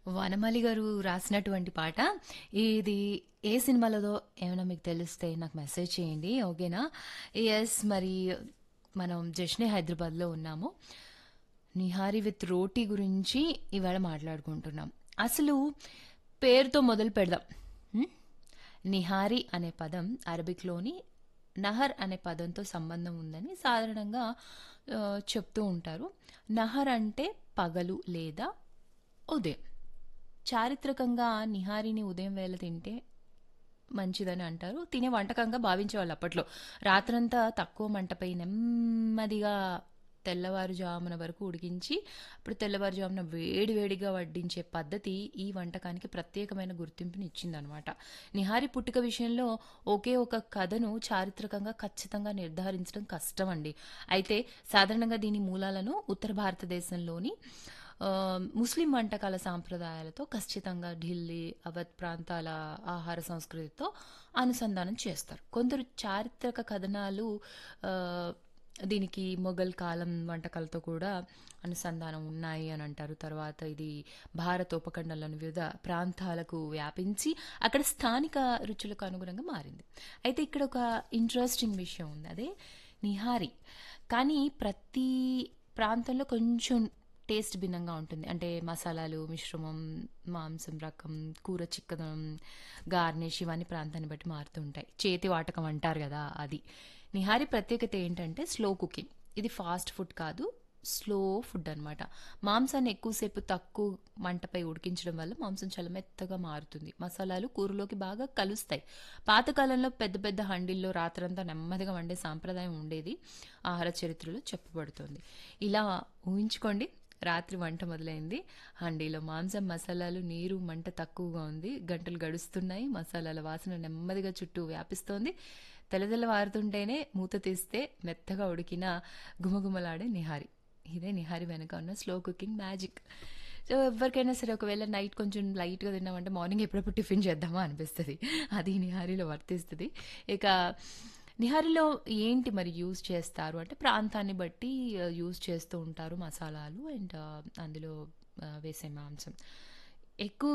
వనమాలి గారు రాసినటువంటి పాట. ఇది ఏ సినిమాలోదో ఏమైనా మీకు తెలిస్తే నాకు మెసేజ్ చేయండి. ఓకేనా? యెస్. మరి మనం జశ్నే హైదరాబాద్‌లో ఉన్నాము. నిహారీ విత్ రోటీ గురించి ఇవాళ మాట్లాడుకుంటున్నాం. అసలు పేరుతో మొదలు పెడదాం. హ్మ్. నిహారీ అనే పదం అరబిక్‌లోని నహర్ అనే పదంతో సంబంధం ఉందని సాధారణంగా ఆహ్, చెప్తూ ఉంటారు. నహర్ అంటే పగలు లేదా ఉదయం. చారిత్రకంగా నిహారీని ఉదయం వేళ తింటే మంచిదని అంటారు. తినే వంటకంగా భావించేవాళ్ళు అప్పట్లో. రాత్రంతా తక్కువ మంటపై నెమ్మదిగా తెల్లవారుజామున వరకు ఉడికించి, అప్పుడు తెల్లవారుజామున వేడి వేడిగా వడ్డించే పద్ధతి ఈ వంటకానికి ప్రత్యేకమైన గుర్తింపునిచ్చిందనమాట. నిహారీ పుట్టుక విషయంలో ఒకే ఒక కథను చారిత్రకంగా ఖచ్చితంగా నిర్ధారించడం కష్టమండి. అయితే సాధారణంగా దీని మూలాలను ఉత్తర భారతదేశంలోని ఆహ్, ముస్లిం వంటకాల సాంప్రదాయాలతో ఖచ్చితంగా ఢిల్లీ, అవధ్ ప్రాంతాల ఆహార సంస్కృతితో అనుసంధానం చేస్తారు. కొందరు చారిత్రక కథనాలు ఆహ్, దీనికి మొఘల్ కాలం వంటకాలతో కూడా అనుసంధానం ఉన్నాయి అని అంటారు. తర్వాత ఇది భారత ఉపఖండంలోని వివిధ ప్రాంతాలకు వ్యాపించి అక్కడ స్థానిక రుచులకు అనుగుణంగా మారింది. అయితే ఇక్కడ ఒక ఇంట్రెస్టింగ్ విషయం ఉంది. అదే నిహారీ. కానీ ప్రతి ప్రాంతంలో కొంచెం టేస్ట్ భిన్నంగా ఉంటుంది. అంటే మసాలాలు, మిశ్రమం, మాంసం రకం, కూర చిక్కదనం, గార్నిష్ ఇవన్నీ ప్రాంతాన్ని బట్టి మారుతూ ఉంటాయి. చేతి వాటకం అంటారు గదా! అది. నిహారీ ప్రత్యేకత ఏంటంటే స్లో కుకింగ్. ఇది ఫాస్ట్ ఫుడ్ కాదు. స్లో ఫుడ్ అనమాట. మాంసాన్ని ఎక్కువసేపు తక్కువ మంటపై ఉడికించడం వల్ల మాంసం చాలా మెత్తగా మారుతుంది. మసాలాలు కూరలోకి బాగా కలుస్తాయి. పాతకాలంలో పెద్ద పెద్ద హండీల్లో రాత్రంతా నెమ్మదిగా వండే సాంప్రదాయం ఉండేది. ఆహార చరిత్రలో చెప్పబడుతోంది. ఇలా ఊహించుకోండి. రాత్రి వంట మొదలైంది. హండీలో మాంసం, మసాలాలు, నీరు, మంట తక్కువగా ఉంది. గంటలు గడుస్తున్నాయి. మసాలాల వాసన నెమ్మదిగా చుట్టూ వ్యాపిస్తోంది. తెల్లతెల్లవారుతుంటేనే మూత తీస్తే మెత్తగా ఉడికిన గుమగుమలాడే నిహారీ. ఇదే నిహారీ వెనక ఉన్న స్లో కుకింగ్ మ్యాజిక్. సో, ఎవ్వరికైనా సరే ఒకవేళ నైట్ కొంచెం లైట్‌గా తిన్నామంటే మార్నింగ్ ఎప్పుడెప్పుడు టిఫిన్ చేద్దామా అనిపిస్తది. అది నిహారీలో వర్తిస్తది. ఇక నిహారీలో ఏంటి మరి యూజ్ చేస్తారు అంటే ప్రాంతాన్ని బట్టి యూజ్ చేస్తూ ఉంటారు మసాలాలు అండ్ అందులో ఆహ్, వేసే మాంసం. ఎక్కువ